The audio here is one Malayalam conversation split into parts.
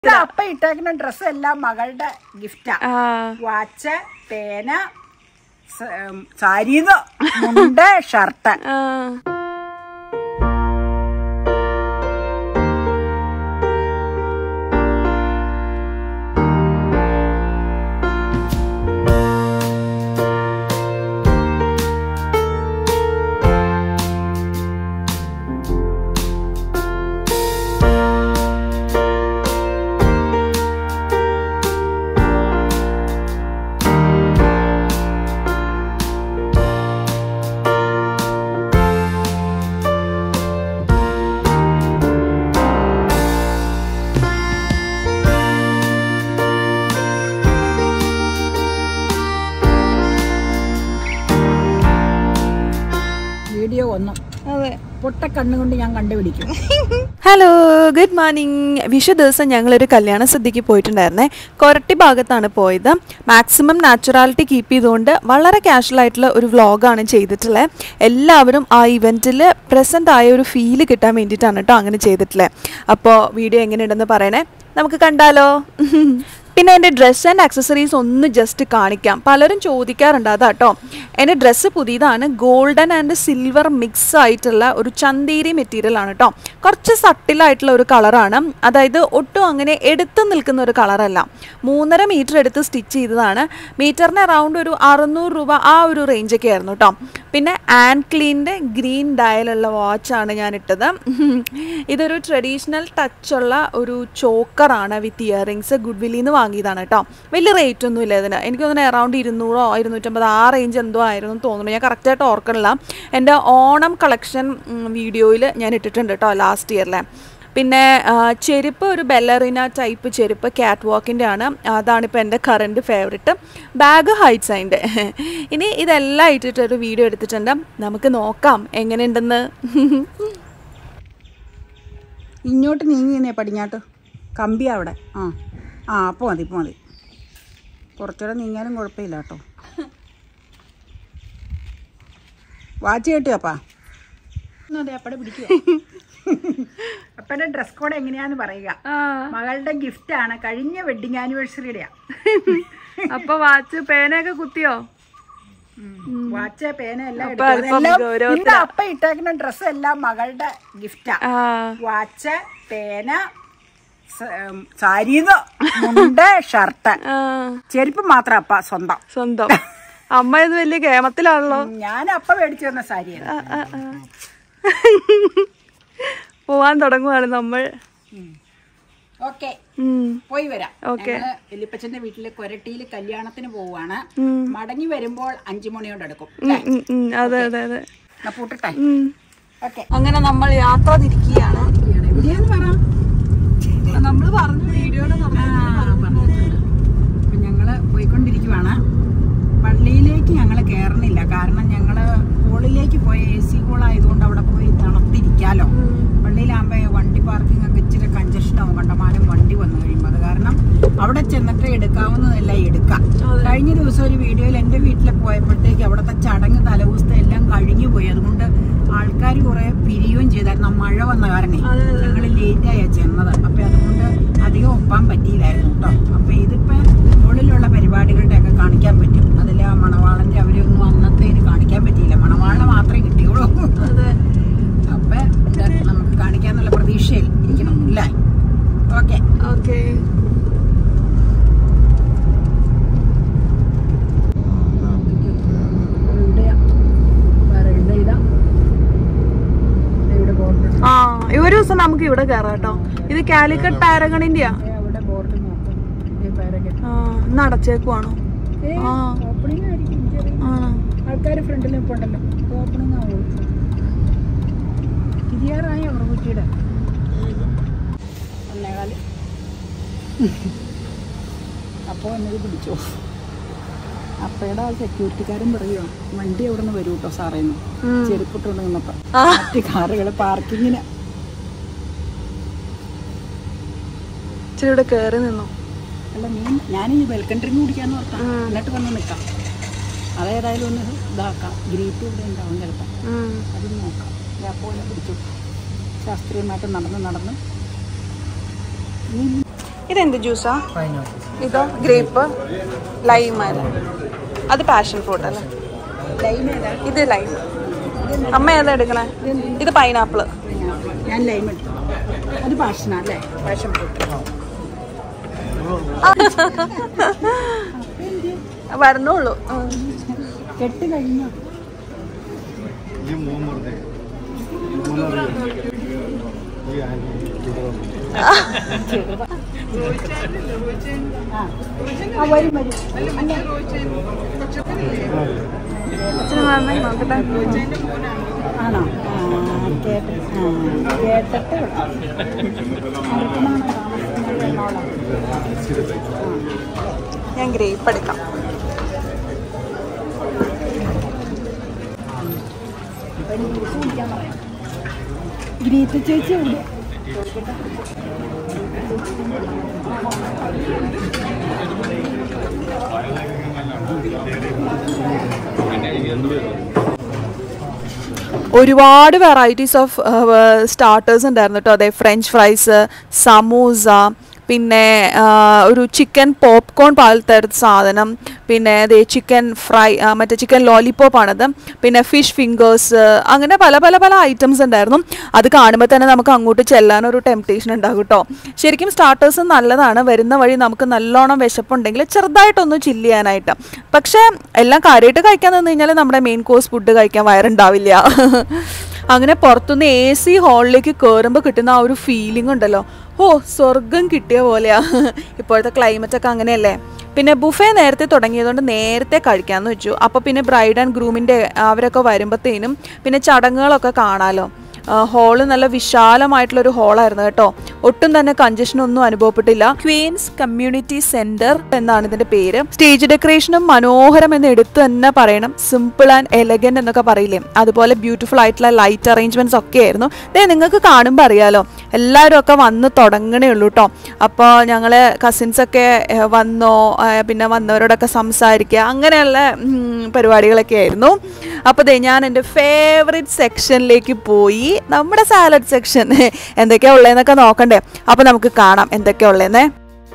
ഇത് അപ്പ ഇട്ടേക്കുന്ന ഡ്രസ്സ് എല്ലാം മകളുടെ ഗിഫ്റ്റാ ആ വാച്ച് പേന സ- ഉം, സാരീന്ന് മുണ്ട് ഷർട്ട് ആ. വീഡിയോ ഒന്നും അതെ പൊട്ട കണ്ണുകൊണ്ട് ഞാൻ കണ്ടുപിടിക്കും ഹലോ ഗുഡ് മോർണിംഗ് വിഷു ദിവസം ഞങ്ങളൊരു കല്യാണ സദ്യക്ക് പോയിട്ടുണ്ടായിരുന്നേ കൊരട്ടി ഭാഗത്താണ് പോയത് മാക്സിമം നാച്ചുറാലിറ്റി കീപ്പ് ചെയ്തുകൊണ്ട് വളരെ കാഷ്വൽ ആയിട്ടുള്ള ഒരു വ്ളോഗാണ് ചെയ്തിട്ടുള്ളത് എല്ലാവരും ആ ഇവൻറ്റിൽ പ്രസൻ്റ് ആയ ഒരു ഫീല് കിട്ടാൻ വേണ്ടിയിട്ടാണ് കേട്ടോ അങ്ങനെ ചെയ്തിട്ടുള്ളത് അപ്പോൾ വീഡിയോ എങ്ങനെയുണ്ടെന്ന് പറയണേ നമുക്ക് കണ്ടാലോ പിന്നെ എൻ്റെ ഡ്രസ്സ് ആൻഡ് ആക്സസറീസ് ഒന്ന് ജസ്റ്റ് കാണിക്കാം പലരും ചോദിക്കാറുണ്ട് അതാട്ടോ എൻ്റെ ഡ്രസ്സ് പുതിയതാണ് ഗോൾഡൻ ആൻഡ് സിൽവർ മിക്സ് ആയിട്ടുള്ള ഒരു ചന്തേരി മെറ്റീരിയൽ ആണ് കേട്ടോ കുറച്ച് സട്ടിലായിട്ടുള്ള ഒരു കളറാണ് അതായത് ഒട്ടും അങ്ങനെ എടുത്ത് നിൽക്കുന്ന ഒരു കളറല്ല മൂന്നര മീറ്റർ എടുത്ത് സ്റ്റിച്ച് ചെയ്തതാണ് മീറ്ററിന് അറൗണ്ട് ഒരു അറുന്നൂറ് രൂപ ആ ഒരു റേഞ്ചൊക്കെ ആയിരുന്നു കേട്ടോ പിന്നെ ആൻഡ് ക്ലീൻ്റെ ഗ്രീൻ ഡയലുള്ള വാച്ചാണ് ഞാൻ ഇട്ടത് ഇതൊരു ട്രഡീഷണൽ ടച്ചുള്ള ഒരു ചോക്കറാണ് വിത്ത് ഇയറിങ്സ് ഗുഡ് വില്ലിൽ നിന്ന് വാങ്ങിയതാണ് കേട്ടോ വലിയ റേറ്റ് ഒന്നും ഇല്ല ഇതിന് എനിക്ക് തോന്നുന്നു അറൗണ്ട് ഇരുന്നൂറോ ഇരുന്നൂറ്റമ്പത് ആ റേഞ്ച് എന്തോ ആയിരുന്നു എന്ന് തോന്നുന്നു ഞാൻ കറക്റ്റായിട്ട് ഓർക്കണില്ല എൻ്റെ ഓണം കളക്ഷൻ വീഡിയോയിൽ ഞാൻ ഇട്ടിട്ടുണ്ട് കേട്ടോ ലാസ്റ്റ് ഇയറിലെ പിന്നെ ആ, ചെരുപ്പ് ഒരു ബെല്ലറിന ടൈപ്പ് ചെരുപ്പ് കാറ്റ് വാക്കിൻ്റെ ആണ് അതാണിപ്പോൾ എൻ്റെ കറണ്ട് ഫേവററ്റ് ബാഗ് ഹൈറ്റ്സ് അതിൻ്റെ ഇനി ഇതെല്ലാം ഇട്ടിട്ട് ഒരു വീഡിയോ എടുത്തിട്ടുണ്ട് നമുക്ക് നോക്കാം എങ്ങനെയുണ്ടെന്ന് ഇങ്ങോട്ട് നീങ്ങിന്നേ പടിഞ്ഞാട്ട് കമ്പി അവിടെ ആ ആ അപ്പോൾ മതി ഇപ്പോൾ മതി കുറച്ചുകൂടെ നീങ്ങിയാലും കുഴപ്പമില്ല കേട്ടോ വാച്ച് കേട്ടോ അപ്പാ അതെ അപ്പടെ പിടിക്കുക അപ്പയുടെ ഡ്രസ് കോഡ് എങ്ങനെയാന്ന് പറയുക മകളുടെ ഗിഫ്റ്റ് ആണ് കഴിഞ്ഞ വെഡിങ് ആനിവേഴ്സറിയുടെയാ അപ്പൊ വാച്ച് പേനയൊക്കെ കുത്തിയോ വാച്ച് പേന എല്ലാം അപ്പൊ എടുത്തു. അല്പം അതെല്ലാം ഗൗരവത്തിലാ. ഇന്ന് അപ്പ ഇട്ടേക്കുന്ന ഡ്രസ്സ് എല്ലാം മകളുടെ ഗിഫ്റ്റാ ആ വാച്ച് പേന സ- ഉം, സാരീന്ന് മുണ്ട് ഷർട്ട് ആ, ചെരുപ്പ് മാത്രം അപ്പ സ്വന്തം സ്വന്തം അമ്മ ഇത് വലിയ കേമത്തിലാണല്ലോ ഞാൻ അപ്പ മേടിച്ചു തന്ന സാരിയാണ് ആ, ആ, ആ. പോവാൻ തുടങ്ങുവാണ് നമ്മൾ ഓക്കെ ഉം. പോയി വരാം ഓക്കേ. ഞങ്ങള് വല്യപ്പച്ചന്റെ വീട്ടില് കൊരട്ടിയിൽ കല്യാണത്തിന് പോവാണ് മടങ്ങി വരുമ്പോൾ അഞ്ചു മണിയോട് എടുക്കും ഉം, ഉം, ഉം. അതെ അതെ അതെ എന്നാ പൂട്ടട്ടെ ഉം. ഓക്കെ അങ്ങനെ നമ്മൾ യാത്ര തിരിക്കുകയാണ് എവിടെയാന്ന് പറ നമ്മൾ പറഞ്ഞു വീഡിയോയുടെ അപ്പൊ ഞങ്ങള് പോയിക്കൊണ്ടിരിക്കുവാണ് പള്ളിയിലേക്ക് ഞങ്ങൾ കയറണില്ല കാരണം ഞങ്ങള് ഹോളിലേക്ക് പോയ എ സി ഹോൾ ആയതുകൊണ്ട് അവിടെ പോയി തണുത്തിരിക്കാലോ പള്ളിയിലാകുമ്പോ വണ്ടി പാർക്കിംഗ് ഒക്കെ ഇച്ചിരി കഞ്ചക്ഷനാവും കണ്ടമാനം വണ്ടി വന്നു കഴിയുമ്പോൾ അത് കാരണം അവിടെ ചെന്നിട്ട് എടുക്കാവുന്നതെല്ലാം എടുക്കാം കഴിഞ്ഞ ദിവസം ഒരു വീഡിയോയിൽ എൻ്റെ വീട്ടിൽ പോയപ്പോഴത്തേക്ക് അവിടുത്തെ ചടങ്ങ് തലവൂസ്ത എല്ലാം കഴിഞ്ഞു പോയി അതുകൊണ്ട് ആൾക്കാർ കുറെ പിരിയുകയും ചെയ്തായിരുന്നു ആ മഴ വന്ന കാരണേ ഞങ്ങൾ ലേറ്റായാ ചെന്നത് അപ്പൊ അതുകൊണ്ട് അധികം ഒപ്പാൻ പറ്റിയില്ലായിരുന്നു കേട്ടോ അപ്പൊ ഇതിപ്പോ ഉള്ളിലുള്ള പരിപാടികളുടെ ഒക്കെ കാണിക്കാൻ പറ്റും അതില് ആ മണവാളന്റെ അവരൊന്നും അന്നത്തേന് കാണിക്കാൻ പറ്റിയില്ല മണവാളിനെ മാത്രമേ കിട്ടിയുള്ളൂ അപ്പൊ ഇത് നമുക്ക് കാണിക്കാന്നുള്ള പ്രതീക്ഷയിൽ ഇരിക്കണം അല്ലേ ഓക്കെ ഓക്കെ ആ ഈ ഒരു ദിവസം നമുക്ക് ഇവിടെ കയറാം കേട്ടോ ഇത് കാലിക്കറ്റ് പാരഗണിന്റെയാ അവിടെ ബോർഡ് നോക്കും ഈ പേരൊക്കെ ആ ഇന്ന് അടച്ചേക്കുവാണോ ആ ഓപ്പണിംഗ് ആയിരിക്കും ചെറിയ ആണോ ആൾക്കാർ ഫ്രണ്ടിൽ നിൽപ്പുണ്ടല്ലോ ഓപ്പണിംഗ് ആവുള്ളൂ തിരിയാറായി അവർ കുറ്റിയുടെ ഒന്നേകാല് അപ്പോൾ എന്നത് പിടിച്ചോ അപ്പയുടെ ആ സെക്യൂരിറ്റിക്കാരൻ പറയുമോ വണ്ടി എവിടെ നിന്ന് വരൂ കേട്ടോ സാറേന്ന് ചെരുപ്പിട്ടുകൊണ്ട് നിന്നപ്പോൾ മറ്റ് കാറുകൾ പാർക്കിങ്ങിന് ഇച്ചിരി ഇവിടെ കയറി നിന്നോ അല്ല നീ ഞാൻ ഈ വെൽക്കം ഡ്രിങ്ക് കുടിക്കാന്ന് ഓർത്താം എന്നിട്ട് വന്ന് നിൽക്കാം അതേതായാലും ഒന്ന് ഇതാക്കാം ഗ്രീറ്റ് ഇവിടെ ഉണ്ടാവും ചിലപ്പോൾ ഉം. അത് നോക്കാം അപ്പോൾ ഒന്ന് പിടിച്ചു ശാസ്ത്രീയമായിട്ട് നടന്ന് നടന്ന് ഇതെന്ത് ജ്യൂസാ ഇതോ ഗ്രേപ്പ് ലൈം അല്ലേ അത് പാഷൻ ഫ്രൂട്ട് അല്ലേ ലൈം ഏതാ ഇത് ലൈം അമ്മ ഏതാ എടുക്കണേ ഇത് പൈനാപ്പിള് ഞാൻ ലൈം എടുത്തു അത് പാഷന അല്ലേ പാഷൻ ഫ്രൂട്ട് വരണുള്ളൂ കെട്ട് കഴിഞ്ഞു ये मुंह मर दे मुंह मर दे ये ആ വരും വരും അല്ല അച്ഛന് വേണമെങ്കിൽ നോക്കട്ടെ ആണോ ആ കേട്ട് ആ കേട്ടിട്ട് അടുക്കണാണോ താമസിക്കുന്നത് എന്നോളം ഞാൻ ഗ്രേപ്പ് എടുക്കാം അപ്പം ഇനി ജ്യൂസ് കുടിക്കാൻ പറയാം ഗ്രീത്ത ചേച്ചി എവിടെ ഒരുപാട് വെറൈറ്റീസ് ഓഫ് സ്റ്റാർട്ടേഴ്സ് ഉണ്ടായിരുന്നു കേട്ടോ അതെ ഫ്രഞ്ച് ഫ്രൈസ് സമൂസ പിന്നെ ആ, ഒരു ചിക്കൻ പോപ്കോൺ പോലത്തെ ഒരു സാധനം പിന്നെ അതേ ചിക്കൻ ഫ്രൈ ആ, മറ്റേ ചിക്കൻ ലോലിപോപ്പ് ആണത് പിന്നെ ഫിഷ് ഫിംഗേഴ്സ് അങ്ങനെ പല പല പല ഐറ്റംസ് ഉണ്ടായിരുന്നു അത് കാണുമ്പോൾ തന്നെ നമുക്ക് അങ്ങോട്ട് ചെല്ലാൻ ഒരു ടെംപ്റ്റേഷൻ ഉണ്ടാകും കേട്ടോ ശരിക്കും സ്റ്റാർട്ടേഴ്സ് നല്ലതാണ് വരുന്ന വഴി നമുക്ക് നല്ലോണം വിശപ്പുണ്ടെങ്കിൽ ചെറുതായിട്ടൊന്ന് ചില്ല് ചെയ്യാനായിട്ട് പക്ഷേ എല്ലാം കാര്യമായിട്ട് കഴിക്കാൻ നിന്ന് കഴിഞ്ഞാൽ നമ്മുടെ മെയിൻ കോഴ്സ് ഫുഡ് കഴിക്കാൻ വയറുണ്ടാവില്ല അങ്ങനെ പുറത്തുനിന്ന് എ സി ഹാളിലേക്ക് കയറുമ്പോൾ കിട്ടുന്ന ആ ഒരു ഫീലിംഗ് ഉണ്ടല്ലോ ഓ സ്വർഗം കിട്ടിയ പോലെയാ ഇപ്പോഴത്തെ ക്ലൈമറ്റ് ഒക്കെ അങ്ങനെയല്ലേ പിന്നെ ബുഫേ നേരത്തെ തുടങ്ങിയതുകൊണ്ട് നേരത്തെ കഴിക്കാമെന്ന് വെച്ചു അപ്പോൾ പിന്നെ ബ്രൈഡ് ആൻഡ് ഗ്രൂമിൻ്റെ അവരൊക്കെ വരുമ്പോഴത്തേനും പിന്നെ ചടങ്ങുകളൊക്കെ കാണാമല്ലോ ഹോള് നല്ല വിശാലമായിട്ടുള്ള ഒരു ഹോളായിരുന്നു കേട്ടോ ഒട്ടും തന്നെ കഞ്ചഷൻ ഒന്നും അനുഭവപ്പെട്ടില്ല ക്വീൻസ് കമ്മ്യൂണിറ്റി സെന്റർ എന്നാണ് ഇതിന്റെ പേര് സ്റ്റേജ് ഡെക്കറേഷനും മനോഹരം എന്ന് എടുത്തു തന്നെ പറയണം സിമ്പിൾ ആൻഡ് എലഗന്റ് എന്നൊക്കെ പറയില്ലേ അതുപോലെ ബ്യൂട്ടിഫുൾ ആയിട്ടുള്ള ലൈറ്റ് അറേഞ്ച്മെന്റ്സ് ഒക്കെ ആയിരുന്നു ദേ നിങ്ങൾക്ക് കാണുമ്പോൾ അറിയാലോ എല്ലാവരും ഒക്കെ വന്ന് തുടങ്ങണേ ഉള്ളൂ കേട്ടോ അപ്പോൾ ഞങ്ങൾ കസിൻസൊക്കെ വന്നോ ആ, പിന്നെ വന്നവരോടൊക്കെ സംസാരിക്കുക അങ്ങനെയുള്ള ഉം, പരിപാടികളൊക്കെ ആയിരുന്നു അപ്പോൾ ദേ ഞാൻ എൻ്റെ ഫേവറേറ്റ് സെക്ഷനിലേക്ക് പോയി നമ്മുടെ സാലഡ് സെക്ഷൻ എന്തൊക്കെയാ ഉള്ളതെന്നൊക്കെ നോക്കണ്ടേ അപ്പോൾ നമുക്ക് കാണാം എന്തൊക്കെയാ ഉള്ളതെന്നേ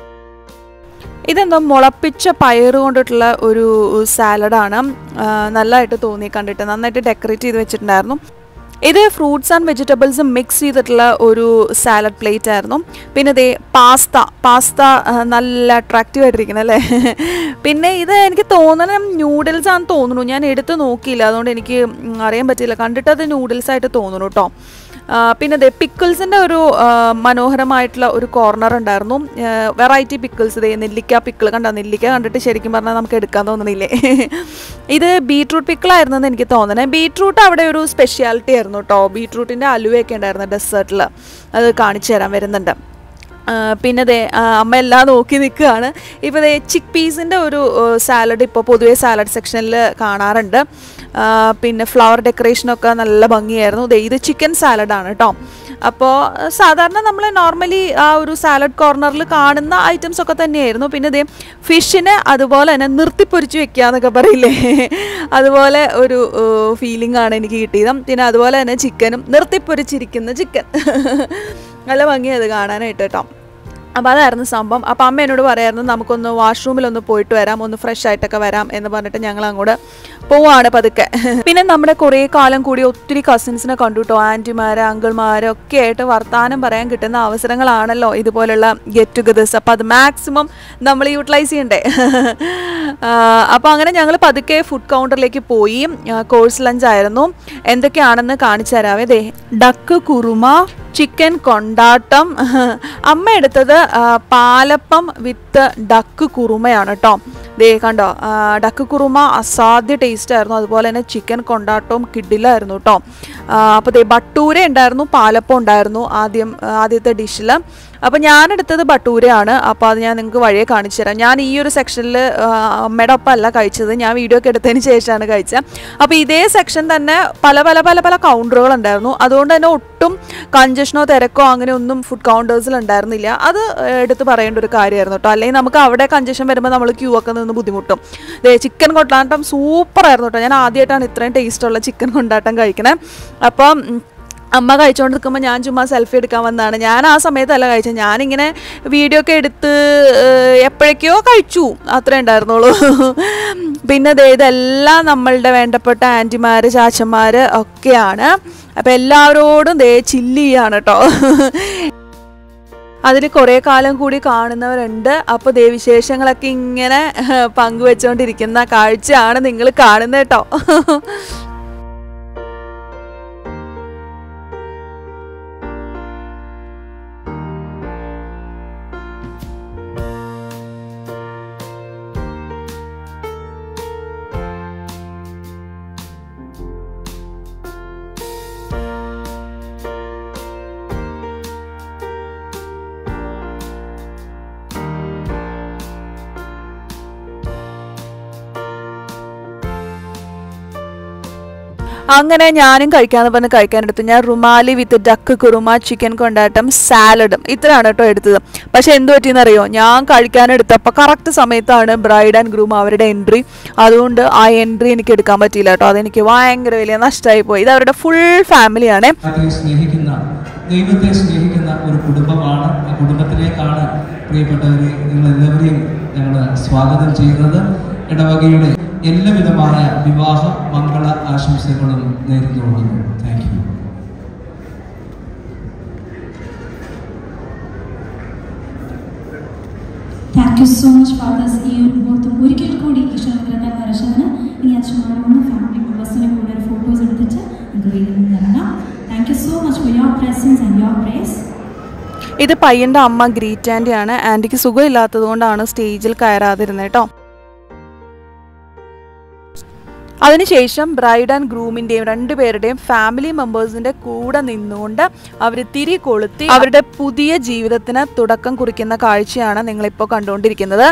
ഇതെന്തോ മുളപ്പിച്ച പയറ് കൊണ്ടിട്ടുള്ള ഒരു സാലഡാണ് നല്ലതായിട്ട് തോന്നി കണ്ടിട്ട് നന്നായിട്ട് ഡെക്കറേറ്റ് ചെയ്ത് വെച്ചിട്ടുണ്ടായിരുന്നു ഇത് ഫ്രൂട്ട്സ് ആൻഡ് വെജിറ്റബിൾസ് മിക്സ് ചെയ്തിട്ടുള്ള ഒരു സാലഡ് പ്ലേറ്റ് ആയിരുന്നു പിന്നെ ഇതേ പാസ്ത പാസ്ത നല്ല അട്രാക്റ്റീവ് ആയിട്ടിരിക്കണം അല്ലേ പിന്നെ ഇത് എനിക്ക് തോന്നണം നൂഡിൽസ് ആണെന്ന് തോന്നുന്നു ഞാൻ എടുത്ത് നോക്കിയില്ല അതുകൊണ്ട് എനിക്ക് ഉം, അറിയാൻ പറ്റില്ല കണ്ടിട്ട് അത് നൂഡിൽസ് ആയിട്ട് തോന്നുന്നു കേട്ടോ ആ, പിന്നെ ദേ പിക്കിൾസിൻ്റെ ഒരു ആ, മനോഹരമായിട്ടുള്ള ഒരു കോർണർ ഉണ്ടായിരുന്നു വെറൈറ്റി പിക്കിൾസ് ഇതേ നെല്ലിക്ക പിക്കിൾ കണ്ടോ നെല്ലിക്ക കണ്ടിട്ട് ശരിക്കും പറഞ്ഞാൽ നമുക്ക് എടുക്കാൻ തോന്നുന്നില്ലേ ഇത് ബീട്രൂട്ട് പിക്കിളായിരുന്നു എനിക്ക് തോന്നണേ ബീട്രൂട്ട് അവിടെ ഒരു സ്പെഷ്യാലിറ്റി ആയിരുന്നു കേട്ടോ ബീട്രൂട്ടിൻ്റെ അലുവയൊക്കെ ഉണ്ടായിരുന്നു ഡെസേർട്ടിൽ അത് കാണിച്ചു തരാൻ വരുന്നുണ്ട് ആ, പിന്നെ ദേ ആ, അമ്മ എല്ലാം നോക്കി നിൽക്കുകയാണ് ഇപ്പോൾ ദേ ചിക്ക് പീസിൻ്റെ ഒരു സാലഡ് ഇപ്പോൾ പൊതുവേ സാലഡ് സെക്ഷനിൽ കാണാറുണ്ട് ആ, പിന്നെ ഫ്ലവർ ഡെക്കറേഷനൊക്കെ നല്ല ഭംഗിയായിരുന്നു ദേ ഇത് ചിക്കൻ സാലഡാണ് കേട്ടോ അപ്പോൾ സാധാരണ നമ്മൾ നോർമലി ആ ഒരു സാലഡ് കോർണറിൽ കാണുന്ന ഐറ്റംസ് ഒക്കെ തന്നെയായിരുന്നു പിന്നെ ദേ ഫിഷിനെ അതുപോലെ തന്നെ നിർത്തിപ്പൊരിച്ച് വെക്കുക എന്നൊക്കെ പറയില്ലേ അതുപോലെ ഒരു ഫീലിംഗ് ആണ് എനിക്ക് കിട്ടിയത് പിന്നെ അതുപോലെ തന്നെ ചിക്കനും നിർത്തിപ്പൊരിച്ചിരിക്കുന്ന ചിക്കൻ നല്ല ഭംഗിയത് കാണാനായിട്ട് കേട്ടോ അപ്പോൾ അതായിരുന്നു സംഭവം അപ്പോൾ അമ്മ എന്നോട് പറയായിരുന്നു നമുക്കൊന്ന് വാഷ്റൂമിലൊന്ന് പോയിട്ട് വരാം ഒന്ന് ഫ്രഷ് ആയിട്ടൊക്കെ വരാം എന്ന് പറഞ്ഞിട്ട് ഞങ്ങൾ അങ്ങോട്ട് പോവാണ് പതുക്കെ പിന്നെ നമ്മുടെ കുറേ കാലം കൂടി ഒത്തിരി കസിൻസിനെ കണ്ടു കേട്ടോ ആൻറ്റിമാരെ അങ്കിൾമാരെ ഒക്കെ ആയിട്ട് വർത്താനം പറയാൻ കിട്ടുന്ന അവസരങ്ങളാണല്ലോ ഇതുപോലുള്ള ഗെറ്റ് ടുഗദേഴ്സ് അപ്പോൾ അത് മാക്സിമം നമ്മൾ യൂട്ടിലൈസ് ചെയ്യണ്ടേ അപ്പോൾ അങ്ങനെ ഞങ്ങൾ പതുക്കെ ഫുഡ് കൗണ്ടറിലേക്ക് പോയി കോഴ്സ് ലഞ്ച് ആയിരുന്നു എന്തൊക്കെയാണെന്ന് കാണിച്ചു തരാവേ ദേ ഡക്ക് കുറുമ ചിക്കൻ കൊണ്ടാട്ടം അമ്മ എടുത്തത് ആ, പാലപ്പം വിത്ത് ഡക്ക് കുറുമയാണ് കേട്ടോ ദേ കണ്ടോ ആ, ഡക്ക് കുറുമ അസാധ്യ ടേസ്റ്റ് ആയിരുന്നു അതുപോലെ തന്നെ ചിക്കൻ കൊണ്ടാട്ടവും കിഡിലായിരുന്നു കേട്ടോ അപ്പോൾ ദേ ബട്ടൂര ഉണ്ടായിരുന്നു പാലപ്പം ഉണ്ടായിരുന്നു ആദ്യം ആ, ആദ്യത്തെ ഡിഷിൽ അപ്പോൾ ഞാനെടുത്തത് ബട്ടൂരയാണ് അപ്പോൾ അത് ഞാൻ നിങ്ങൾക്ക് വഴിയെ കാണിച്ചു തരാം ഞാൻ ഈ ഒരു സെക്ഷനിൽ അമ്മയുടെ ഒപ്പം അല്ല കഴിച്ചത് ഞാൻ വീഡിയോ ഒക്കെ എടുത്തതിന് ശേഷമാണ് കഴിച്ചത് അപ്പോൾ ഇതേ സെക്ഷൻ തന്നെ പല പല പല പല കൗണ്ടറുകൾ ഉണ്ടായിരുന്നു അതുകൊണ്ട് തന്നെ ഒട്ടും കഞ്ചഷനോ തിരക്കോ അങ്ങനെ ഒന്നും ഫുഡ് കൗണ്ടേഴ്സിൽ ഉണ്ടായിരുന്നില്ല അത് എടുത്ത് പറയേണ്ട ഒരു കാര്യമായിരുന്നു കേട്ടോ അല്ലെങ്കിൽ നമുക്ക് അവിടെ കഞ്ചഷൻ വരുമ്പോൾ നമ്മൾ ക്യൂ ഒക്കെ നിന്ന് ബുദ്ധിമുട്ടും ദേ ചിക്കൻ കൊണ്ടാട്ടം സൂപ്പർ ആയിരുന്നു കേട്ടോ ഞാൻ ആദ്യമായിട്ടാണ് ഇത്രയും ടേസ്റ്റുള്ള ചിക്കൻ കൊണ്ടാട്ടം കഴിക്കണേ അപ്പം ഉം, അമ്മ കഴിച്ചുകൊണ്ട് നിൽക്കുമ്പോൾ ഞാൻ ചുമ്മാ സെൽഫി എടുക്കാൻ വന്നതാണ് ഞാൻ ആ സമയത്തല്ല കഴിച്ചത് ഞാനിങ്ങനെ വീഡിയോ ഒക്കെ എടുത്ത് ഏഹ്, എപ്പോഴൊക്കെയോ കഴിച്ചു അത്രേ ഉണ്ടായിരുന്നുള്ളൂ പിന്നെ ദേ ഇതെല്ലാം നമ്മളുടെ വേണ്ടപ്പെട്ട ആൻറ്റിമാർ ചാച്ചന്മാർ ഒക്കെയാണ് അപ്പോൾ എല്ലാവരോടും ദേ ചില്ല് ചെയ്യാണ് കേട്ടോ അതിൽ കുറേ കാലം കൂടി കാണുന്നവരുണ്ട് അപ്പോൾ ദേ വിശേഷങ്ങളൊക്കെ ഇങ്ങനെ പങ്കുവെച്ചുകൊണ്ടിരിക്കുന്ന കാഴ്ചയാണ് നിങ്ങൾ കാണുന്നത് കേട്ടോ അങ്ങനെ ഞാനും കഴിക്കാന്ന് പറഞ്ഞ് കഴിക്കാനെടുത്തു ഞാൻ rumali with duck kurma chicken kondattam സാലഡും ഇത്രയാണ് കേട്ടോ എടുത്തത് പക്ഷെ എന്ത് പറ്റിയെന്നറിയോ ഞാൻ കഴിക്കാനെടുത്തപ്പോൾ കറക്റ്റ് സമയത്താണ് ബ്രൈഡ് ആൻഡ് ഗ്രൂം അവരുടെ എൻട്രി അതുകൊണ്ട് ആ എൻട്രി എനിക്ക് എടുക്കാൻ പറ്റിയില്ല കേട്ടോ അതെനിക്ക് ഭയങ്കര വലിയ നഷ്ടമായി പോയി ഇത് അവരുടെ ഫുൾ ഫാമിലിയാണ് ദൈവത്തെ സ്നേഹിക്കുന്ന ദൈവത്തെ സ്നേഹിക്കുന്ന ഒരു കുടുംബമാണ് ആ കുടുംബത്തിലേക്കാണ് പ്രിയപ്പെട്ടവരെ നിങ്ങൾ എല്ലാവരെയും ഞങ്ങൾ സ്വാഗതം ചെയ്യുന്നത് ഇടവകയുടെ എല്ലാവിധമായ വിവാഹ മംഗള ആശംസകളും നേരിട്ടുകൊള്ളുന്നു thank you thank you so much fathers ഈ ഒരു മുഹൂർത്തം ഒരിക്കൽ കൂടി ഈശ്വരഗ്രഹ നരശന് ഈ അച്ഛന്മാരോട് ഫാമിലി മെമ്പേഴ്സിനെ കൂടെ ഒരു ഫോട്ടോസ് എടുത്തിട്ട് നിങ്ങൾക്ക് വീട്ടിൽ നിന്ന് ഇറങ്ങാം thank you so much for your presence and your praise ഇത് പയ്യൻ്റെ അമ്മ ഗ്രീറ്റ് ആൻറ്റിയാണ് ആൻറ്റിക്ക് സുഖമില്ലാത്തത് കൊണ്ടാണ് സ്റ്റേജിൽ കയറാതിരുന്നത് കേട്ടോ അതിനുശേഷം ബ്രൈഡ് ആൻഡ് ഗ്രൂമിൻ്റെയും രണ്ടുപേരുടെയും ഫാമിലി മെമ്പേഴ്സിൻ്റെ കൂടെ നിന്നുകൊണ്ട് അവർ തിരി കൊളുത്തി അവരുടെ പുതിയ ജീവിതത്തിന് തുടക്കം കുറിക്കുന്ന കാഴ്ചയാണ് നിങ്ങളിപ്പോൾ കണ്ടുകൊണ്ടിരിക്കുന്നത്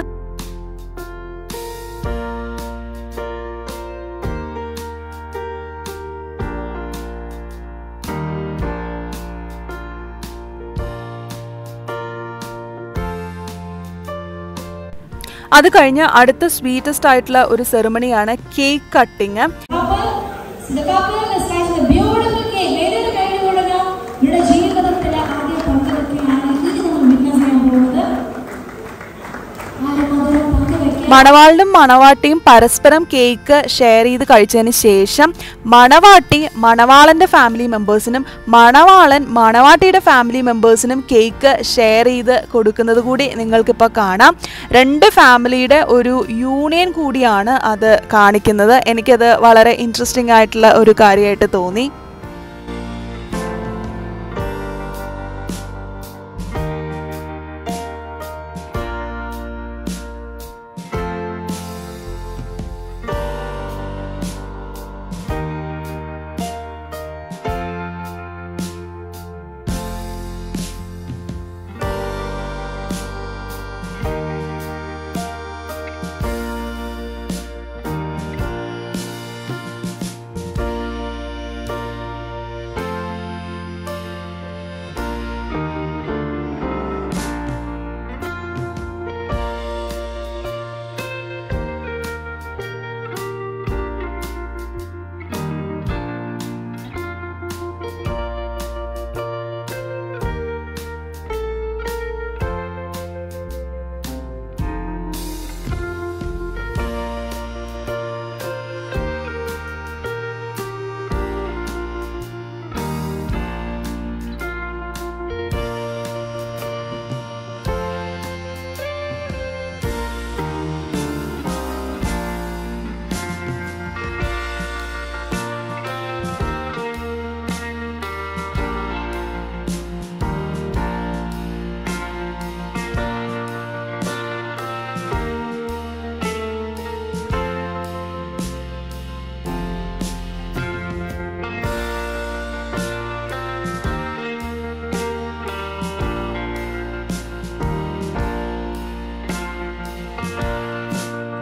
അത് കഴിഞ്ഞ് അടുത്ത സ്വീറ്റസ്റ്റ് ആയിട്ടുള്ള ഒരു സെറിമണിയാണ് cake cutting The couple is slicing a beautiful cake. വലിയൊരു കൈ കൊടുക്കണം നിങ്ങളുടെ ജീവിതത്തിലെ ആദ്യ പങ്കുവെക്കുകയാണ് ഇനി നമ്മൾ വിറ്റ്നസ് ചെയ്യാൻ പോകുന്നത് ആരും മധുരം പങ്കുവെക്കാൻ മണവാളിനും മണവാട്ടിയും പരസ്പരം കേക്ക് ഷെയർ ചെയ്ത് കഴിച്ചതിന് ശേഷം മണവാട്ടി മണവാളന്റെ ഫാമിലി മെമ്പേഴ്സിനും മണവാളൻ മണവാട്ടിയുടെ ഫാമിലി മെമ്പേഴ്സിനും കേക്ക് ഷെയർ ചെയ്ത് കൊടുക്കുന്നത് കൂടി നിങ്ങൾക്കിപ്പോൾ കാണാം രണ്ട് ഫാമിലിയുടെ ഒരു യൂണിയൻ കൂടിയാണ് അത് കാണിക്കുന്നത് എനിക്കത് വളരെ ഇൻട്രസ്റ്റിംഗ് ആയിട്ടുള്ള ഒരു കാര്യമായിട്ട് തോന്നി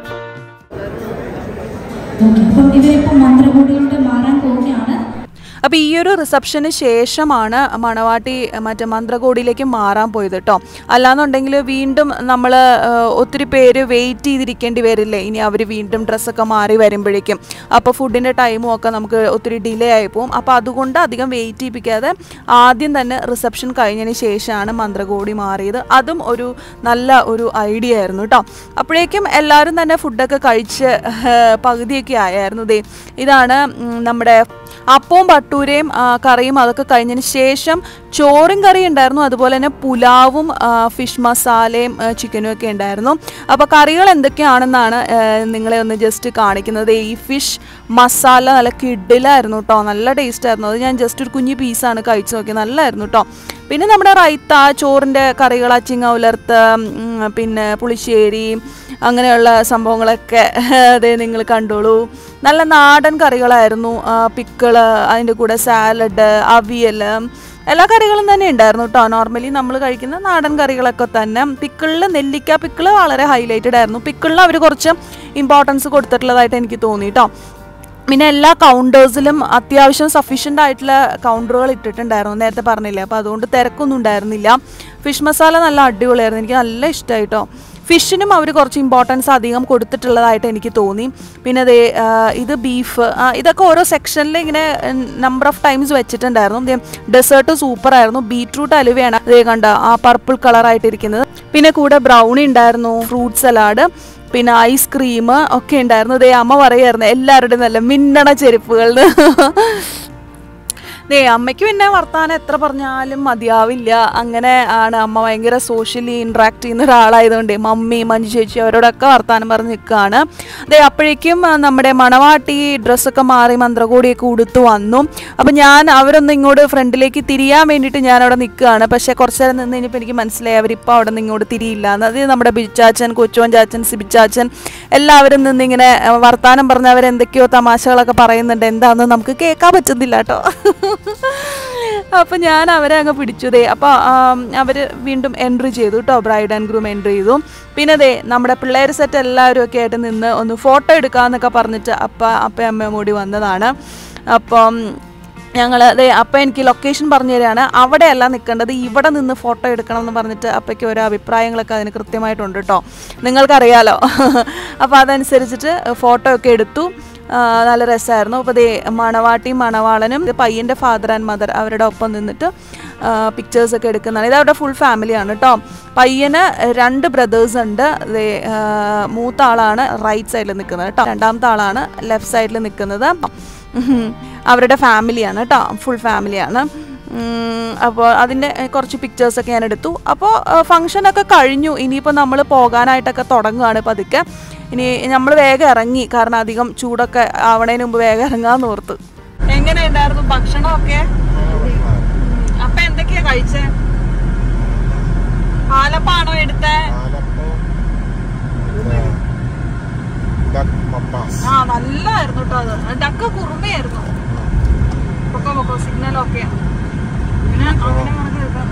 ഓക്കെ അപ്പം ഇവരിപ്പോൾ മന്ത്രകൂടിയിലോട്ട് മാറാൻ പോവുകയാണ് അപ്പോൾ ഈ ഒരു റിസപ്ഷന് ശേഷമാണ് മണവാട്ടി മറ്റേ മന്ത്രകോടിയിലേക്ക് മാറാൻ പോയത് കേട്ടോ അല്ലാന്നുണ്ടെങ്കിൽ വീണ്ടും നമ്മൾ ഒത്തിരി പേര് വെയിറ്റ് ചെയ്തിരിക്കേണ്ടി വരില്ലേ ഇനി അവർ വീണ്ടും ഡ്രസ്സൊക്കെ മാറി വരുമ്പോഴേക്കും അപ്പോൾ ഫുഡിൻ്റെ ടൈമും ഒക്കെ നമുക്ക് ഒത്തിരി ഡിലേ ആയി പോകും അപ്പോൾ അതുകൊണ്ട് അധികം വെയിറ്റ് ചെയ്യിപ്പിക്കാതെ ആദ്യം തന്നെ റിസപ്ഷൻ കഴിഞ്ഞതിന് ശേഷമാണ് മന്ത്രകോടി മാറിയത് അതും ഒരു നല്ല ഒരു ഐഡിയ ആയിരുന്നു കേട്ടോ അപ്പോഴേക്കും എല്ലാവരും തന്നെ ഫുഡൊക്കെ കഴിച്ച് ഏഹ്, പകുതിയൊക്കെ ആയായിരുന്നു ദേ ഇതാണ് ഉം, നമ്മുടെ അപ്പവും പട്ടൂരയും ആ, കറിയും അതൊക്കെ കഴിഞ്ഞതിന് ശേഷം ചോറും കറിയും ഉണ്ടായിരുന്നു അതുപോലെ തന്നെ പുലാവും ആ, ഫിഷ് മസാലയും ആ, ചിക്കനും ഒക്കെ ഉണ്ടായിരുന്നു അപ്പോൾ കറികൾ എന്തൊക്കെയാണെന്നാണ് ആ, നിങ്ങളെ ഒന്ന് ജസ്റ്റ് കാണിക്കുന്നത് ഈ ഫിഷ് മസാല നല്ല കിഡിലായിരുന്നു കേട്ടോ നല്ല ടേസ്റ്റ് ആയിരുന്നു അത് ഞാൻ ജസ്റ്റ് ഒരു കുഞ്ഞു പീസാണ് കഴിച്ചു നോക്കിയത് നല്ലായിരുന്നു കേട്ടോ പിന്നെ നമ്മുടെ റൈത്ത ചോറിൻ്റെ കറികൾ അച്ചിങ്ങ ഉലർത്ത് ഉം, പിന്നെ പുളിശ്ശേരി അങ്ങനെയുള്ള സംഭവങ്ങളൊക്കെ അതെ നിങ്ങൾ കണ്ടോളൂ നല്ല നാടൻ കറികളായിരുന്നു പിക്കിള് അതിൻ്റെ കൂടെ സാലഡ് അവിയൽ എല്ലാ കറികളും തന്നെ ഉണ്ടായിരുന്നു കേട്ടോ നോർമലി നമ്മൾ കഴിക്കുന്ന നാടൻ കറികളൊക്കെ തന്നെ പിക്കിളിൽ നെല്ലിക്ക പിക്കിള് വളരെ ഹൈലൈറ്റഡ് ആയിരുന്നു പിക്കിളിൽ അവർ കുറച്ച് ഇമ്പോർട്ടൻസ് കൊടുത്തിട്ടുള്ളതായിട്ട് എനിക്ക് തോന്നി കേട്ടോ പിന്നെ എല്ലാ കൗണ്ടേഴ്സിലും അത്യാവശ്യം സഫീഷ്യൻ്റ് ആയിട്ടുള്ള കൗണ്ടറുകൾ ഇട്ടിട്ടുണ്ടായിരുന്നു നേരത്തെ പറഞ്ഞില്ലേ അപ്പോൾ അതുകൊണ്ട് തിരക്കൊന്നും ഉണ്ടായിരുന്നില്ല ഫിഷ് മസാല നല്ല അടിപൊളിയായിരുന്നു എനിക്ക് നല്ല ഇഷ്ടമായി കേട്ടോ ഫിഷിനും അവർ കുറച്ച് ഇമ്പോർട്ടൻസ് അധികം കൊടുത്തിട്ടുള്ളതായിട്ട് എനിക്ക് തോന്നി പിന്നെ അതേ ഇത് ബീഫ് ഇതൊക്കെ ഓരോ സെക്ഷനിൽ ഇങ്ങനെ നമ്പർ ഓഫ് ടൈംസ് വെച്ചിട്ടുണ്ടായിരുന്നു ഡെസേർട്ട് സൂപ്പർ ആയിരുന്നു ബീട്രൂട്ട് അലുവയാണ് അതേ കണ്ട ആ പർപ്പിൾ കളറായിട്ടിരിക്കുന്നത് പിന്നെ കൂടെ ബ്രൗണി ഉണ്ടായിരുന്നു ഫ്രൂട്ട് സലാഡ് പിന്നെ ഐസ്ക്രീം ഒക്കെ ഉണ്ടായിരുന്നു ദേ അമ്മ പറയായിരുന്നു എല്ലാവരുടെയും നല്ല മിന്നണ ചെരുപ്പുകൾ ദേ അമ്മയ്ക്ക് പിന്നെ വർത്താനം എത്ര പറഞ്ഞാലും മതിയാവില്ല അങ്ങനെ ആണ് അമ്മ ഭയങ്കര സോഷ്യലി ഇൻട്രാക്ട് ചെയ്യുന്ന ഒരാളായതുകൊണ്ട് മമ്മി മഞ്ജു ചേച്ചി അവരോടൊക്കെ വർത്താനം പറഞ്ഞ് നിൽക്കുകയാണ് ദേ അപ്പോഴേക്കും ആ, നമ്മുടെ മണവാട്ടി ഡ്രസ്സൊക്കെ മാറി മന്ത്രകോടിയൊക്കെ ഉടുത്തു വന്നു അപ്പം ഞാൻ അവരൊന്ന് ഇങ്ങോട്ട് ഫ്രണ്ടിലേക്ക് തിരിയാൻ വേണ്ടിയിട്ട് ഞാൻ അവിടെ നിൽക്കുകയാണ് പക്ഷേ കുറച്ച് നേരം നിന്ന് കഴിഞ്ഞപ്പോൾ എനിക്ക് മനസ്സിലായി അവരിപ്പോൾ അവിടെ നിന്ന് ഇങ്ങോട്ട് തിരിയില്ല എന്ന് അത് നമ്മുടെ ബിച്ചാച്ചൻ കൊച്ചുവൻ ചാച്ചൻ സിബിച്ചാച്ചൻ എല്ലാവരും നിന്നിങ്ങനെ ആ, വർത്താനം പറഞ്ഞ് അവരെന്തൊക്കെയോ തമാശകളൊക്കെ പറയുന്നുണ്ട് എന്താണെന്ന് നമുക്ക് കേൾക്കാൻ പറ്റുന്നില്ല കേട്ടോ അപ്പോൾ ഞാൻ അവരെ അങ്ങ് പിടിച്ചു ദേ അപ്പോൾ അവർ വീണ്ടും എൻട്രി ചെയ്തു കേട്ടോ ബ്രൈഡ് ആൻഡ് ഗ്രൂം എൻട്രി ചെയ്തു പിന്നെ ദേ നമ്മുടെ പിള്ളേർ സെറ്റ് എല്ലാവരും ഒക്കെ ആയിട്ട് നിന്ന് ഒന്ന് ഫോട്ടോ എടുക്കാമെന്നൊക്കെ പറഞ്ഞിട്ട് അപ്പ അപ്പയും അമ്മയും കൂടി വന്നതാണ് അപ്പം ഞങ്ങൾ അതെ അപ്പം എനിക്ക് ലൊക്കേഷൻ പറഞ്ഞു തരികയാണ് അവിടെയല്ല നിൽക്കേണ്ടത് ഇവിടെ നിന്ന് ഫോട്ടോ എടുക്കണം എന്ന് പറഞ്ഞിട്ട് അപ്പയ്ക്ക് ഓരോ അഭിപ്രായങ്ങളൊക്കെ അതിന് കൃത്യമായിട്ടുണ്ട് കേട്ടോ നിങ്ങൾക്കറിയാലോ അപ്പോൾ അതനുസരിച്ചിട്ട് ഫോട്ടോ ഒക്കെ എടുത്തു ആ, നല്ല രസമായിരുന്നു അപ്പോൾ ദേ മണവാട്ടിയും മണവാളനും ഇത് പയ്യൻ്റെ ഫാദർ ആൻഡ് മദർ അവരുടെ ഒപ്പം നിന്നിട്ട് പിക്ചേഴ്സ് ഒക്കെ എടുക്കുന്നതാണ് ഇത് അവരുടെ ഫുൾ ഫാമിലിയാണ് കേട്ടോ പയ്യന് രണ്ട് ബ്രദേഴ്സ് ഉണ്ട് ദേ ആ, മൂത്ത ആളാണ് റൈറ്റ് സൈഡിൽ നിൽക്കുന്നത് കേട്ടോ രണ്ടാമത്തെ ആളാണ് ലെഫ്റ്റ് സൈഡിൽ നിൽക്കുന്നത് ഉം. അവരുടെ ഫാമിലിയാണ് കേട്ടോ ഫുൾ ഫാമിലിയാണ് അപ്പോൾ അതിൻ്റെ കുറച്ച് പിക്ചേഴ്സൊക്കെ ഞാൻ എടുത്തു അപ്പോൾ ഫങ്ഷനൊക്കെ കഴിഞ്ഞു ഇനിയിപ്പോൾ നമ്മൾ പോകാനായിട്ടൊക്കെ തുടങ്ങുകയാണ് പതുക്കെ ഇനി നമ്മൾ വേഗം ഇറങ്ങി കാരണം അധികം ചൂടൊക്കെ ആവണേന് മുമ്പ് വേഗം ഇറങ്ങാന്ന് ഓർത്ത് എങ്ങനെയുണ്ടായിരുന്നു ഭക്ഷണമൊക്കെ അപ്പൊ എന്തൊക്കെയാ കഴിച്ചേ പാലപ്പാണോ എടുത്തേ ആ നല്ലായിരുന്നു കേട്ടോ അത് ഡക്ക് കുറുമയായിരുന്നു പൊക്കോ പൊക്കോ സിഗ്നലൊക്കെ പിന്നെ അങ്ങനെ കണക്ക് എടുക്കാം.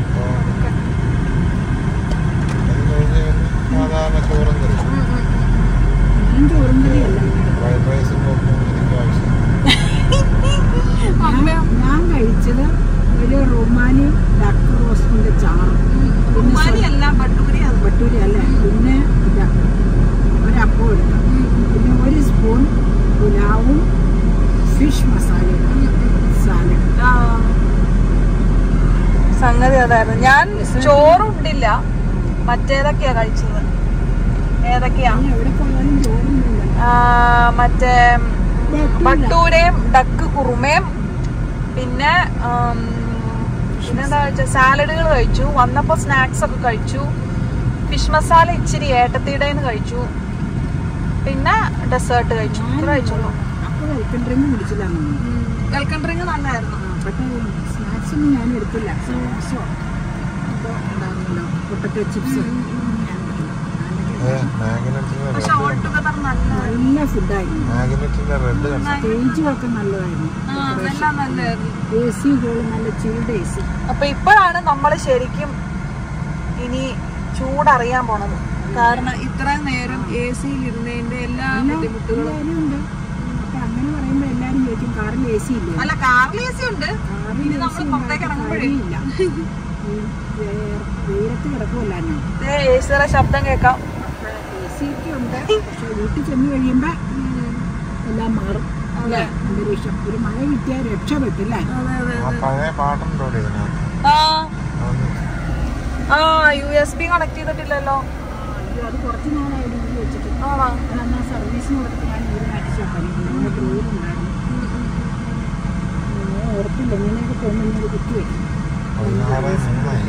സാധാരണ ചോറും കറി ഞാൻ ചോറും കറിയല്ല ഫ്രൈഡ് റൈസും ഒന്നും എനിക്ക് ആവശ്യമില്ല ഞാൻ ഞാൻ കഴിച്ചത് ഒരു റുമാനി ഡക്ക് റോസ്റ്റിന്റെ ചാറും പിന്നെ ഉമ്മാനിയല്ല ബട്ടൂരി അത് ബട്ടൂരി അല്ലേ പിന്നെ ഇത് ഒരപ്പം എടുക്കാം പിന്നെ ഒരു സ്പൂൺ പുലാവും ഫിഷ് മസാലയും സാലഡ് ആ. സംഗതി അതായിരുന്നു ഞാൻ ചോറുണ്ടില്ല മറ്റേതൊക്കെയാ കഴിച്ചത് ഏതൊക്കെയാ ഞാൻ എവിടെ പോയാലും ചോറൊന്നുമില്ല ആ, മറ്റേ ബട്ടൂരയും ഡക്ക് കുറുമയും പിന്നെ ഉം, പിന്നെന്താ കഴിച്ച സാലഡുകൾ കഴിച്ചു വന്നപ്പോ സ്നാക്സ് ഒക്കെ കഴിച്ചു ഫിഷ് മസാല ഇച്ചിരി ഏട്ടത്തിയുടെ കഴിച്ചു പിന്നെ ഡെസേർട്ട് കഴിച്ചു ഇത്ര കഴിച്ചുള്ളൂ അപ്പോൾ വെൽക്കം ഡ്രിങ്ക് കുടിച്ചില്ല വെൽക്കം ഡ്രിങ്ക് നല്ലായിരുന്നു പക്ഷേ സ്നാക്സ് ഒന്നും ഞാൻ എടുത്തില്ല സ്നാക്സോ എന്തോ ഉണ്ടായിരുന്നല്ലോ പൊട്ടറ്റോ ചിപ്സ് മാഗ്നറ്റിന്റെ പക്ഷെ ഓൾ ടുഗദർ നല്ല നല്ല ഫുഡായിരുന്നു മാഗ്നറ്റിന്റെ റെഡ് കണ്ടു സ്റ്റേജും ഒക്കെ നല്ലതായിരുന്നു ആ, എല്ലാം നല്ലായിരുന്നു എ സി ഹോള് നല്ല ചിൽഡ് എ സി അപ്പൊ ഇപ്പോഴാണ് നമ്മൾ ശരിക്കും ഇനി ചൂടറിയാൻ പോണത് കാരണം ഇത്രയും നേരം എ സിയിൽ ഇരുന്നതിന്റെ എല്ലാ ബുദ്ധിമുട്ടുകളും ഉണ്ട് അപ്പൊ അങ്ങനെ പറയുമ്പോ എല്ലാരും ചോദിക്കും കാറിൽ എ സി ഇല്ലേ അല്ല കാറിൽ എ സി ഉണ്ട് കാറിൽ ഇനി AC നമ്മൾ പുറത്തേക്ക് ഇറങ്ങുമ്പോഴേ കാര്യമില്ല ഈ വേ- വെയിലത്ത് കിടക്കുമല്ല ഞാൻ എ സിയുടെ ശബ്ദം കേൾക്കാം എ സി ഒക്കെ ഉണ്ട് പക്ഷെ വീട്ടിൽ ചെന്ന് കഴിയുമ്പോ എല്ലാം മാറും അല്ലേ അന്തരീക്ഷം ഒരു മഴ കിട്ടിയാൽ രക്ഷപ്പെട്ടില്ലേ ആ പഴയ പാട്ടുണ്ട് അവിടെ ഇതിനകത്ത് ആ അതൊന്ന് ആ യു എസ് ബി കണക്ട് ചെയ്തിട്ടില്ലല്ലോ അയ്യോ, അത് കുറച്ച് നാളായി വീട്ടിൽ വെച്ചിട്ട് ആണോ അത് അന്ന് ആ സർവീസിന് കൊടുത്ത് ഞാൻ വീട് മാറ്റിച്ചാൽ നമ്മുടെ ഗ്രൂപ്പ് ഉണ്ടായിരുന്നു ഞാൻ ഓർത്തില്ല ഇങ്ങനെയൊക്കെ പോകുമ്പോൾ ഇങ്ങനെ കുത്തി വെക്കും പതിനാറ് മൂന്നായി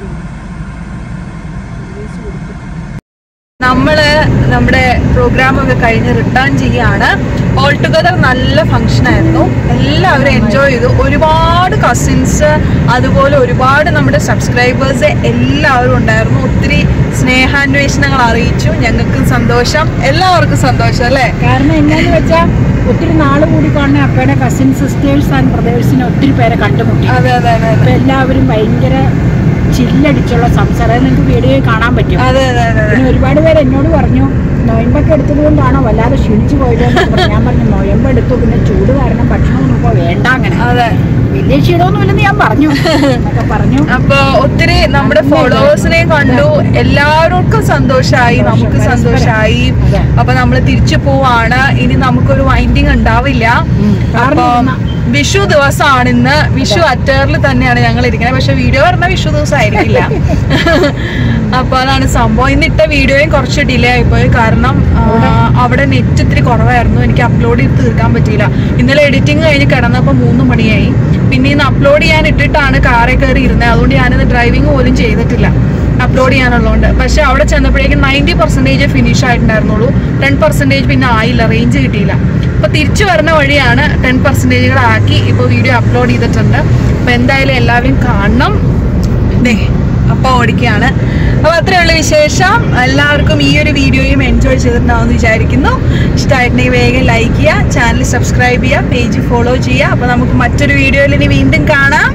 സർവീസ് കൊടുത്ത് നമ്മള് നമ്മുടെ പ്രോഗ്രാം ഒക്കെ കഴിഞ്ഞ് റിട്ടേൺ ചെയ്യാണ് ഓൾ ടുഗദർ നല്ല ഫംഗ്ഷൻ ആയിരുന്നു എല്ലാവരും എൻജോയ് ചെയ്തു ഒരുപാട് കസിൻസ് അതുപോലെ ഒരുപാട് നമ്മുടെ സബ്സ്ക്രൈബേഴ്സ് എല്ലാവരും ഉണ്ടായിരുന്നു ഒത്തിരി സ്നേഹാന്വേഷണങ്ങൾ അറിയിച്ചു ഞങ്ങൾക്കും സന്തോഷം എല്ലാവർക്കും സന്തോഷം അല്ലേ കാരണം എന്നാന്ന് വെച്ചാൽ ഒത്തിരി നാൾ കൂടി കാണുന്ന അപ്പയുടെ കസിൻ സിസ്റ്റേഴ്സ് ആൻഡ് ബ്രദേഴ്സിനെ ഒത്തിരി പേരെ കണ്ടുമുട്ടി അതെ അതെ അതെ അപ്പൊ എല്ലാവരും ഭയങ്കര ചില്ലടിച്ചുള്ള സംസാരം അത് നിങ്ങൾക്ക് വീഡിയോയിൽ കാണാൻ പറ്റും അതെ അതെ അതെ അതെ പിന്നെ ഒരുപാട് പേര് എന്നോട് പറഞ്ഞു നൊയമ്പൊക്കെ എടുത്തത് കൊണ്ടാണോ വല്ലാതെ ക്ഷീണിച്ചു പോയത് ഞാൻ പറഞ്ഞു നൊയമ്പ് എടുത്തു പിന്നെ ചൂട് കാരണം ഭക്ഷണമൊന്നും ഇപ്പോൾ വേണ്ട അങ്ങനെ അതെ വലിയ ക്ഷീണമൊന്നുമില്ലെന്ന് ഞാൻ പറഞ്ഞു എന്നൊക്കെ പറഞ്ഞു അപ്പൊ ഒത്തിരി നമ്മുടെ ഫോളോവേഴ്സിനെ കണ്ടു എല്ലാവർക്കും സന്തോഷായി നമുക്ക് സന്തോഷായി അതെ. അപ്പൊ നമ്മൾ തിരിച്ചു പോവാണ് ഇനി നമുക്കൊരു വൈൻഡിങ് ഉണ്ടാവില്ല കാരണം അപ്പൊ ഇന്ന് വിഷു ദിവസമാണ് ഇന്ന് വിഷു അറ്റേറിൽ തന്നെയാണ് ഞങ്ങൾ ഇരിക്കുന്നത് പക്ഷെ വീഡിയോ പറഞ്ഞ വിഷു ദിവസം ആയിരിക്കില്ല അപ്പൊ അതാണ് സംഭവം ഇന്നിട്ട വീഡിയോയും കുറച്ച് ഡിലേ ആയിപ്പോയി കാരണം ആ, അവിടെ നെറ്റ് ഇത്തിരി കുറവായിരുന്നു എനിക്ക് അപ്ലോഡ് ചെയ്ത് തീർക്കാൻ പറ്റിയില്ല ഇന്നലെ എഡിറ്റിംഗ് കഴിഞ്ഞ് കിടന്നപ്പോൾ മൂന്ന് മണിയായി പിന്നെ ഇന്ന് അപ്ലോഡ് ചെയ്യാൻ ഇട്ടിട്ടാണ് കാറിൽ കയറി ഇരുന്നത് അതുകൊണ്ട് ഞാനിന്ന് ഡ്രൈവിംഗ് പോലും ചെയ്തിട്ടില്ല അപ്ലോഡ് ചെയ്യാനുള്ളതുകൊണ്ട് പക്ഷെ അവിടെ ചെന്നപ്പോഴേക്കും നയൻറ്റി പെർസെൻറ്റേജ് ഫിനിഷ് ആയിട്ടുണ്ടായിരുന്നുള്ളൂ ടെൻ പെർസെൻറ്റേജ് പിന്നെ ആയില്ല റേഞ്ച് കിട്ടിയില്ല അപ്പോൾ തിരിച്ചു വരുന്ന വഴിയാണ് ടെൻ പെർസെൻറ്റേജുകൾ ആക്കി ഇപ്പോൾ വീഡിയോ അപ്ലോഡ് ചെയ്തിട്ടുണ്ട് അപ്പോൾ എന്തായാലും എല്ലാവരും കാണണം ദേ അപ്പോൾ ഓടിക്കുകയാണ് അപ്പോൾ അത്രയുള്ള വിശേഷം എല്ലാവർക്കും ഈ ഒരു വീഡിയോയും എൻജോയ് ചെയ്തിട്ടുണ്ടാവുമെന്ന് വിചാരിക്കുന്നു ഇഷ്ടമായിട്ടുണ്ടെങ്കിൽ വേഗം ലൈക്ക് ചെയ്യുക ചാനൽ സബ്സ്ക്രൈബ് ചെയ്യുക പേജ് ഫോളോ ചെയ്യുക അപ്പോൾ നമുക്ക് മറ്റൊരു വീഡിയോയിൽ ഇനി വീണ്ടും കാണാം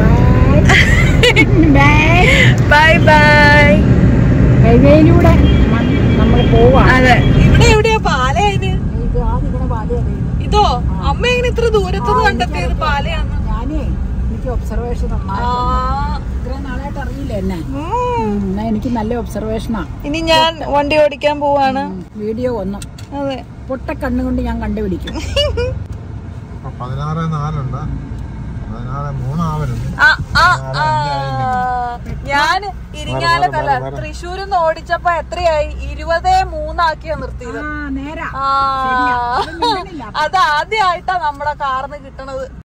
ബൈ ബൈ ബൈ ഹൈവേയിലൂടെ നമ്മൾ പോവാണ് അതെ ഇവിടെ എവിടെയാ പാലയത് ഇത് ആ നിൽക്കണ പാതയാണ് ഇതോ അമ്മ എങ്ങനെ ഇത്ര ദൂരത്തുനിന്ന് കണ്ടെത്തിയത് പാലയാന്ന് ഞാനേ എനിക്ക് ഒബ്സർവേഷൻ ആ, ഇത്രയും നാളായിട്ട് അറിയില്ല എന്നെ ഉം. എന്നാ എനിക്ക് നല്ല ഒബ്സർവേഷനാ ഇനി ഞാൻ വണ്ടി ഓടിക്കാൻ പോവാണ് വീഡിയോ ഒന്നും അതെ പൊട്ട കണ്ണുകൊണ്ട് ഞാൻ കണ്ടുപിടിക്കും ഇപ്പൊ പതിനാറ് നാലുണ്ട് പതിനാറ് മൂന്നാവരുത് ആ, ആ, ആ. ഞാൻ ഇരിങ്ങാലക്കല്ല തൃശ്ശൂരിൽ നിന്ന് ഓടിച്ചപ്പോ എത്രയായി ഇരുപതേ മൂന്നാക്കിയാ നിർത്തിയത് ആ നേരാ ആ ശരിയാ. അത് മിണ്ടണില്ല. അത് ആദ്യമായിട്ടാ നമ്മുടെ കാറിന് കിട്ടണത്